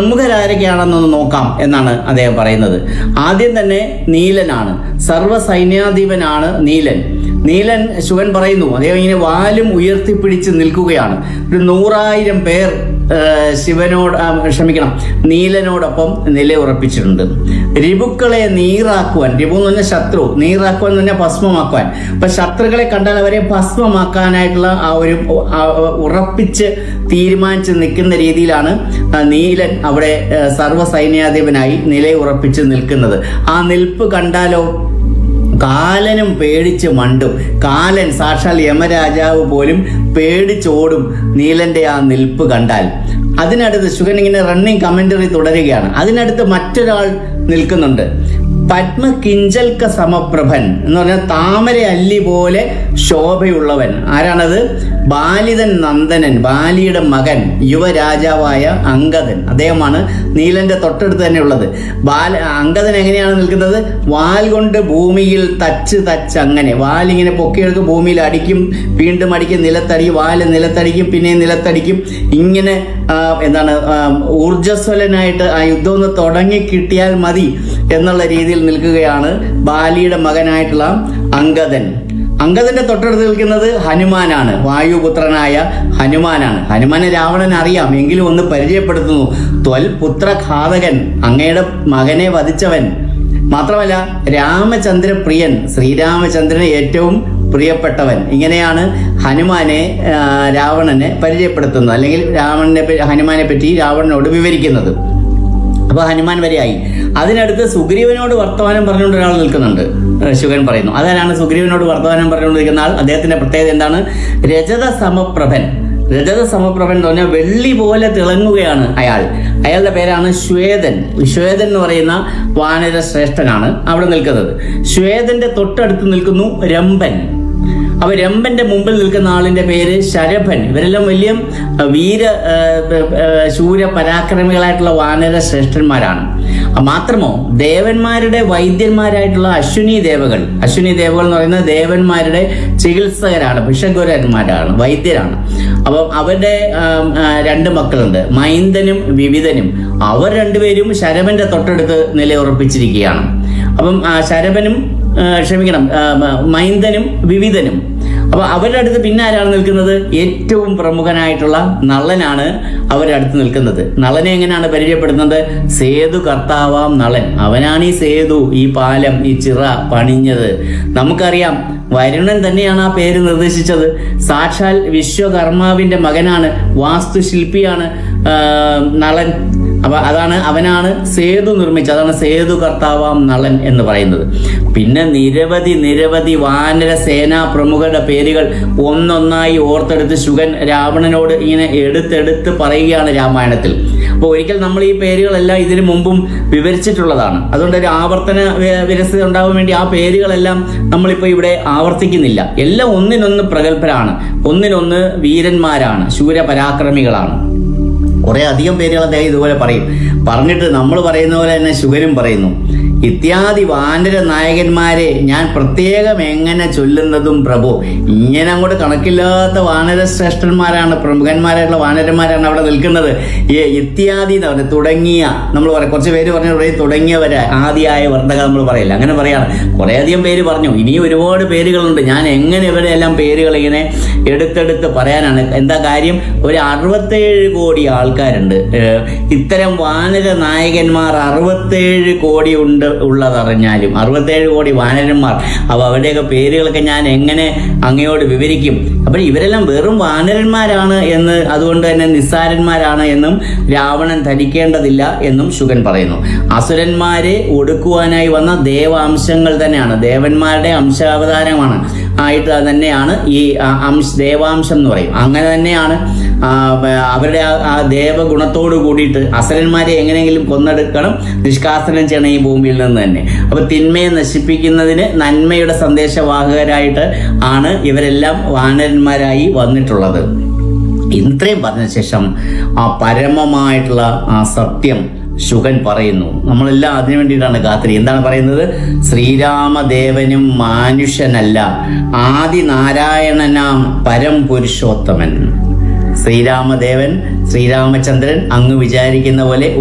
പ്രമുഖരാരൊക്കെയാണെന്നൊന്ന് നോക്കാം എന്നാണ് അദ്ദേഹം പറയുന്നത് ആദ്യം തന്നെ നീലനാണ് സർവ്വ സൈന്യാധിപനാണ് നീലൻ നീലൻ ശുവൻ പറയുന്നു അദ്ദേഹം ഇങ്ങനെ വാലും ഉയർത്തിപ്പിടിച്ച് നിൽക്കുകയാണ് ഒരു നൂറായിരം പേർ ആ, ശിവനോട് ആ, ക്ഷമിക്കണം നീലനോടൊപ്പം നിലയുറപ്പിച്ചിട്ടുണ്ട് രിപുക്കളെ നീറാക്കുവാൻ രിപു എന്ന് പറഞ്ഞാൽ ശത്രു നീറാക്കുവാൻ എന്ന് പറഞ്ഞാൽ ഭസ്മമാക്കുവാൻ അപ്പൊ ശത്രുക്കളെ കണ്ടാൽ അവരെ ഭസ്മമാക്കാനായിട്ടുള്ള ആ ഒരു ആ, ഉറപ്പിച്ച് തീരുമാനിച്ച് നിൽക്കുന്ന രീതിയിലാണ് ആ, നീലൻ അവിടെ ആ, സർവ്വ സൈന്യാധിപനായി നിലയുറപ്പിച്ച് നിൽക്കുന്നത് ആ നിൽപ്പ് കണ്ടാലോ കാലനും പേടിച്ച് മണ്ടും കാലൻ സാക്ഷാൽ യമരാജാവ് പോലും പേടിച്ചോടും നീലന്റെ ആ നിൽപ്പ് കണ്ടാൽ അതിനടുത്ത് ശുഗൻ ഇങ്ങനെ റണ്ണിങ് കമന്ററി തുടരുകയാണ് അതിനടുത്ത് മറ്റൊരാൾ നിൽക്കുന്നുണ്ട് പത്മകിഞ്ചൽക്ക സമപ്രഭൻ എന്ന് പറഞ്ഞാൽ താമര അല്ലി പോലെ ശോഭയുള്ളവൻ ആരാണത് ബാലിതൻ നന്ദനൻ ബാലിയുടെ മകൻ യുവരാജാവായ അങ്കദൻ അദ്ദേഹമാണ് നീലന്റെ തൊട്ടടുത്ത് തന്നെ ഉള്ളത് ബാല അങ്കദൻ എങ്ങനെയാണ് നിൽക്കുന്നത് വാൽ കൊണ്ട് ഭൂമിയിൽ തച്ച് തച്ച് അങ്ങനെ വാലിങ്ങനെ പൊക്കിയെടുക്കും ഭൂമിയിൽ അടിക്കും വീണ്ടും അടിക്കും നിലത്തടിക്കും വാല് നിലത്തടിക്കും പിന്നെ നിലത്തടിക്കും ഇങ്ങനെ ആ, എന്താണ് ആ, ഊർജ്ജസ്വലനായിട്ട് ആ യുദ്ധം ഒന്ന് തുടങ്ങി കിട്ടിയാൽ മതി എന്നുള്ള രീതിയിൽ നിൽക്കുകയാണ് ബാലിയുടെ മകനായിട്ടുള്ള അങ്കദൻ അങ്കദന്റെ തൊട്ടടുത്ത് നിൽക്കുന്നത് ഹനുമാനാണ് വായുപുത്രനായ ഹനുമാനാണ് ഹനുമാനെ രാവണൻ അറിയാം എങ്കിലും ഒന്ന് പരിചയപ്പെടുത്തുന്നു ത്വൽ പുത്രഘാതകൻ അങ്ങയുടെ മകനെ വധിച്ചവൻ മാത്രമല്ല രാമചന്ദ്രപ്രിയൻ ശ്രീരാമചന്ദ്രന് ഏറ്റവും പ്രിയപ്പെട്ടവൻ ഇങ്ങനെയാണ് ഹനുമാനെ ആ, രാവണനെ പരിചയപ്പെടുത്തുന്നത് അല്ലെങ്കിൽ രാവണനെ പറ്റി- ഹനുമാനെ പറ്റി രാവണനോട് വിവരിക്കുന്നത് അപ്പൊ ഹനുമാൻ വരെയായി അതിനടുത്ത് സുഗ്രീവനോട് വർത്തമാനം പറഞ്ഞുകൊണ്ട് ഒരാൾ നിൽക്കുന്നുണ്ട് ഏഹ് ശുഗൻ പറയുന്നു അതാരാണ് സുഗ്രീവനോട് വർത്തമാനം പറഞ്ഞുകൊണ്ടിരിക്കുന്ന ആൾ അദ്ദേഹത്തിന്റെ പ്രത്യേകത എന്താണ് രജത സമപ്രഭൻ രജത സമപ്രഭൻ എന്ന് പറഞ്ഞാൽ വെള്ളി പോലെ തിളങ്ങുകയാണ് അയാൾ അയാളുടെ പേരാണ് ശ്വേതൻ ശ്വേതൻ എന്ന് പറയുന്ന വാനര ശ്രേഷ്ഠനാണ് അവിടെ നിൽക്കുന്നത് ശ്വേതന്റെ തൊട്ടടുത്ത് നിൽക്കുന്നു രംഭൻ അപ്പൊ രംഭന്റെ മുമ്പിൽ നിൽക്കുന്ന ആളിന്റെ പേര് ശരഭൻ ഇവരെല്ലാം വലിയ അഹ്, വീര അഹ്, അഹ്, ശൂര പരാക്രമികളായിട്ടുള്ള വാനര ശ്രേഷ്ഠന്മാരാണ് അഹ് മാത്രമോ ദേവന്മാരുടെ വൈദ്യന്മാരായിട്ടുള്ള അശ്വിനി ദേവകൾ അശ്വിനി ദേവകൾ എന്ന് പറയുന്നത് ദേവന്മാരുടെ ചികിത്സകരാണ് ഭിഷഗ്വരന്മാരാണ് വൈദ്യരാണ് അപ്പം അവരുടെ ആം, ആ, രണ്ട് മക്കളുണ്ട് മൈന്ദനും വിവിധനും അവർ രണ്ടുപേരും ശരഭന്റെ തൊട്ടടുത്ത് നിലയുറപ്പിച്ചിരിക്കുകയാണ് അപ്പം ആ, ശരഭനും ആ, ക്ഷമിക്കണം ആ, മ- മൈന്ദനും വിവിധനും അപ്പൊ അവരുടെ അടുത്ത് പിന്നെ ആരാണ് നിൽക്കുന്നത് ഏറ്റവും പ്രമുഖനായിട്ടുള്ള നളനാണ് അവരുടെ അടുത്ത് നിൽക്കുന്നത് നളനെ എങ്ങനെയാണ് പരിചയപ്പെടുത്തുന്നത് സേതു കർത്താവാം നളൻ അവനാണ് ഈ സേതു ഈ പാലം ഈ ചിറ പണിഞ്ഞത് നമുക്കറിയാം വരുണൻ തന്നെയാണ് ആ പേര് നിർദ്ദേശിച്ചത് സാക്ഷാൽ വിശ്വകർമാവിന്റെ മകനാണ് വാസ്തുശില്പിയാണ് ആ, നളൻ അപ്പൊ അതാണ് അവനാണ് സേതു നിർമ്മിച്ചത് അതാണ് സേതു കർത്താവാം നളൻ എന്ന് പറയുന്നത് പിന്നെ നിരവധി നിരവധി വാനര സേനാ പ്രമുഖരുടെ പേരുകൾ ഒന്നൊന്നായി ഓർത്തെടുത്ത് ശുഗൻ രാവണനോട് ഇങ്ങനെ എടുത്തെടുത്ത് പറയുകയാണ് രാമായണത്തിൽ അപ്പോൾ ഒരിക്കൽ നമ്മൾ ഈ പേരുകളെല്ലാം ഇതിനു മുമ്പും വിവരിച്ചിട്ടുള്ളതാണ് അതുകൊണ്ട് ഒരു ആവർത്തന വി- വിരസത ഉണ്ടാവാൻ വേണ്ടി ആ പേരുകളെല്ലാം നമ്മളിപ്പോൾ ഇവിടെ ആവർത്തിക്കുന്നില്ല എല്ലാം ഒന്നിനൊന്ന് പ്രഗത്ഭരാണ് ഒന്നിനൊന്ന് വീരന്മാരാണ് ശൂരപരാക്രമികളാണ് കുറെ അധികം പേരുകൾ അദ്ദേഹം ഇതുപോലെ പറയും പറഞ്ഞിട്ട് നമ്മൾ പറയുന്ന പോലെ തന്നെ ശുഗനും പറയുന്നു ഇത്യാദി വാനര നായകന്മാരെ ഞാൻ പ്രത്യേകം എങ്ങനെ ചൊല്ലുന്നതും പ്രഭു ഇങ്ങനെ അങ്ങോട്ട് കണക്കില്ലാത്ത വാനര ശ്രേഷ്ഠന്മാരാണ് പ്രമുഖന്മാരായിട്ടുള്ള വാനരന്മാരാണ് അവിടെ നിൽക്കുന്നത് ഈ ഇത്യാദി എന്ന് പറഞ്ഞ തുടങ്ങിയ നമ്മൾ പറയാം കുറച്ച് പേര് പറഞ്ഞു പറയും തുടങ്ങിയവരെ ആദിയായ വർദ്ധക നമ്മൾ പറയില്ല അങ്ങനെ പറയാണ് കുറേ അധികം പേര് പറഞ്ഞു ഇനിയും ഒരുപാട് പേരുകളുണ്ട് ഞാൻ എങ്ങനെ ഇവരെ എല്ലാം പേരുകൾ ഇങ്ങനെ എടുത്തെടുത്ത് പറയാനാണ് എന്താ കാര്യം ഒരു അറുപത്തേഴ് കോടി ആൾക്കാരുണ്ട് ഏഹ് ഇത്തരം വാനര നായകന്മാർ അറുപത്തേഴ് കോടി ഉണ്ട് ഉള്ളതറിഞ്ഞാലും അറുപത്തേഴ് കോടി വാനരന്മാർ അപ്പോൾ അവരുടെയൊക്കെ പേരുകളൊക്കെ ഞാൻ എങ്ങനെ അങ്ങയോട് വിവരിക്കും അപ്പോൾ ഇവരെല്ലാം വെറും വാനരന്മാരാണ് എന്ന് അതുകൊണ്ട് തന്നെ നിസ്സാരന്മാരാണ് എന്നും രാവണൻ ധരിക്കേണ്ടതില്ല എന്നും ശുഗൻ പറയുന്നു അസുരന്മാരെ ഒടുക്കുവാനായി വന്ന ദേവാംശങ്ങൾ തന്നെയാണ് ദേവന്മാരുടെ അംശാവതാരമാണ് ആയിട്ട് തന്നെയാണ് ഈ ആ, അംശ ദേവാംശം എന്ന് പറയും അങ്ങനെ തന്നെയാണ് ആ, ബ- അവരുടെ ആ- ആ ദേവഗുണത്തോട് കൂടിയിട്ട് അസുരന്മാരെ എങ്ങനെയെങ്കിലും കൊന്നെടുക്കണം നിഷ്കാസനം ചെയ്യണം ഈ ഭൂമിയിൽ നിന്ന് തന്നെ അപ്പൊ തിന്മയെ നശിപ്പിക്കുന്നതിന് നന്മയുടെ സന്ദേശവാഹകരായിട്ട് ആണ് ഇവരെല്ലാം വാനരന്മാരായി വന്നിട്ടുള്ളത് ഇത്രയും പറഞ്ഞ ശേഷം ആ പരമമായിട്ടുള്ള ആ സത്യം ശുഗൻ പറയുന്നു നമ്മളെല്ലാം അതിനു വേണ്ടിയിട്ടാണ് കാത്തിരി എന്താണ് പറയുന്നത് ശ്രീരാമദേവനും മാനുഷ്യനല്ല ആദിനാരായണനാം പരം പുരുഷോത്തമൻ ശ്രീരാമദേവൻ ശ്രീരാമചന്ദ്രൻ അങ്ങ് വിചാരിക്കുന്ന പോലെ